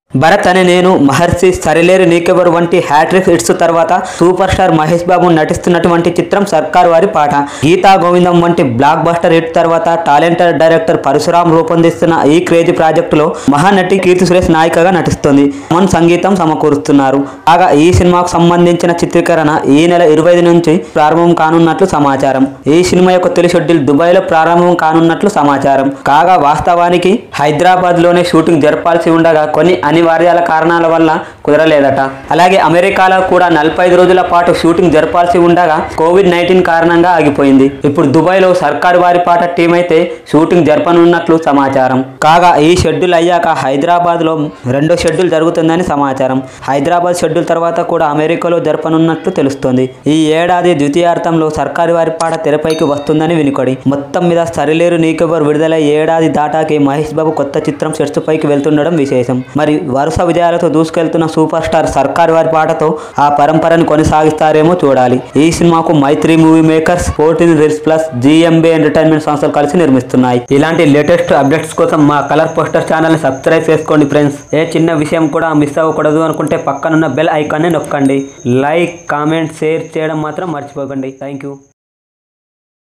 భరత్ అనే నేను మహర్షి సరిలేరు నీకెవరు వంటి హ్యాట్రిక్ హిట్స్ తర్వాత సూపర్ స్టార్ మహేష్ బాబు నటిస్తున్నటువంటి చిత్రం సర్కార్ వారి పాట గీతా గోవిందం వంటి బ్లాక్ బస్టర్ హిట్ తర్వాత టాలెంటెడ్ డైరెక్టర్ పరశురాం రూపొందిస్తున్న ఈ క్రేజీ ప్రాజెక్టులో మహానటి కీర్తి సురేష్ నాయికగా నటిస్తుంది మన్ సంగీతం సమకూరుస్తున్నారు కాగా ఈ సినిమాకు సంబంధించిన చిత్రీకరణ ఈ నెల ఇరవై నుంచి ప్రారంభం కానున్నట్లు సమాచారం ఈ సినిమా యొక్క తొలి షెడ్యూల్ దుబాయ్ లో ప్రారంభం కానున్నట్లు సమాచారం కాగా వాస్తవానికి హైదరాబాద్ లోనే షూటింగ్ జరపాల్సి ఉండగా కొన్ని అనివార్యాల కారణాల వల్ల కుదరలేదట అలాగే అమెరికాలో కూడా నలభై ఐదు రోజుల పాటు షూటింగ్ జరపాల్సి ఉండగా కోవిడ్ నైన్టీన్ కారణంగా ఆగిపోయింది ఇప్పుడు దుబాయ్ లో సర్కారు వారి పాట టీం అయితే షూటింగ్ జరపనున్నట్లు సమాచారం కాగా ఈ షెడ్యూల్ అయ్యాక హైదరాబాద్ లో రెండో షెడ్యూల్ జరుగుతుందని సమాచారం హైదరాబాద్ షెడ్యూల్ తర్వాత కూడా అమెరికాలో జరపనున్నట్లు తెలుస్తోంది ఈ ఏడాది ద్వితీయార్థంలో సర్కారు వారి పాట తెరపైకి వస్తుందని వినుకొడి మొత్తం మీద సరిలేరు నీకెవరు విడుదలై ఏడాది దాటాకి మహేష్ బాబు కొత్త చిత్రం సెట్స్ పైకి వెళ్తుండడం విశేషం మరి వరుస విజయాలతో దూసుకెళ్తున్న సూపర్ స్టార్ సర్కార్ వారి పాటతో ఆ పరంపరను కొనసాగిస్తారేమో చూడాలి ఈ సినిమాకు Mythri movie makers fourteen reels plus GMB entertainment సంస్థలు కలిసి నిర్మిస్తున్నాయి ఇలాంటి లేటెస్ట్ అప్డేట్స్ కోసం మా కలర్ పోస్టర్ ఛానల్ ని సబ్స్క్రైబ్ చేసుకోండి ఫ్రెండ్స్ ఏ చిన్న విషయం కూడా మిస్ అవ్వకూడదు అనుకుంటే పక్కనున్న బెల్ ఐకాన్ని నొక్కండి లైక్ కామెంట్ షేర్ చేయడం మాత్రం మర్చిపోకండి థ్యాంక్ యూ